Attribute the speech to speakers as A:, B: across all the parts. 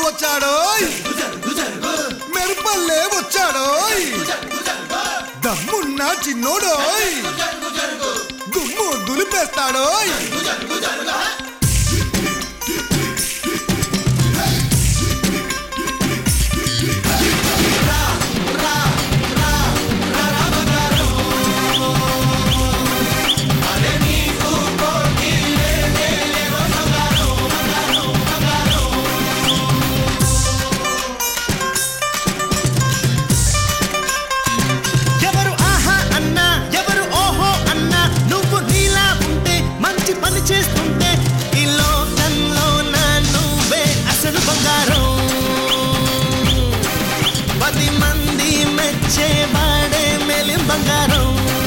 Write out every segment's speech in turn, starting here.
A: వచ్చాడోయ్ మెరుపల్లే వచ్చాడోయ్ దమ్మున్న చిన్నోడోయ్ దుమ్ము దులిపేస్తాడోయ్
B: ఎవరు ఆహా అన్నా ఎవరు ఓహో అన్నా నువ్వు నీలా ఉంటే మంచి పని చేస్తుంటే ఈ లోకంలో నా నువ్వే అసలు బంగారం పది మంది మెచ్చేవాడే మేలి బంగారం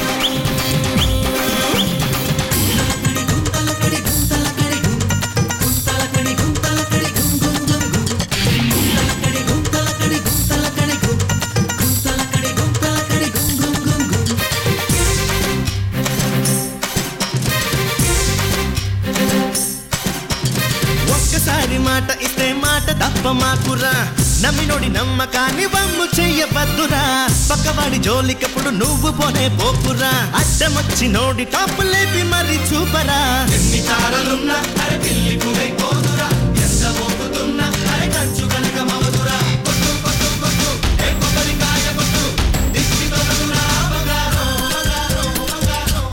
B: ఒక్కసారి మాట ఇస్తే మాట తప్ప మాకురా నమ్మినోడి నమ్మకాన్ని వమ్ము చెయ్యవద్దురా పక్కవాడి జోలికప్పుడు నువ్వు పోనే పోకురా అడ్డమొచ్చి నోడి టాప్ లేపి మరి చూపరా ఎన్ని తారలున్నా అరే పిల్లి పువ్వై పోదురా ఎంత మోగుతున్నా అరే కంచు కనుక మవదురా కొట్టు కొట్టు కొట్టు ఏ కొబ్బరికాయ కొట్టు దిష్టి తొలగురా బంగారం బంగారం బంగారం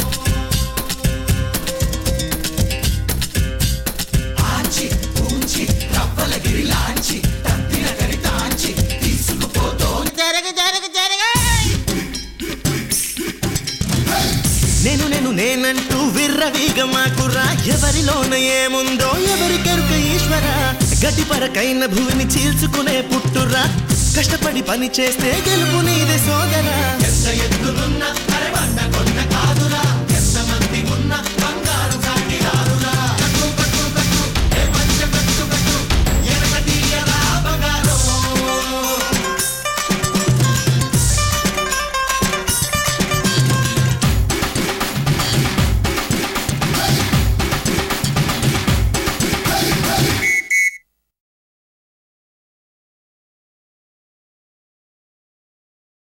B: ఆచి పూంచి రవ్వలగిరి లాంచి తప్పిన కరితాంచి తీసుకుపోతో
C: జరగ జరగ జరగ
B: నేను నేను నేనంటూ విర్రవీగ మాకురా ఎవరిలోన ఏముందో ఎవరికెరుక ఈశ్వర గడ్డి పరకైన భూమిని చీల్చుకునే పుట్టురా కష్టపడి పని చేస్తే గెలుపు నీదే సోదరా ఎంత ఎత్తులున్నా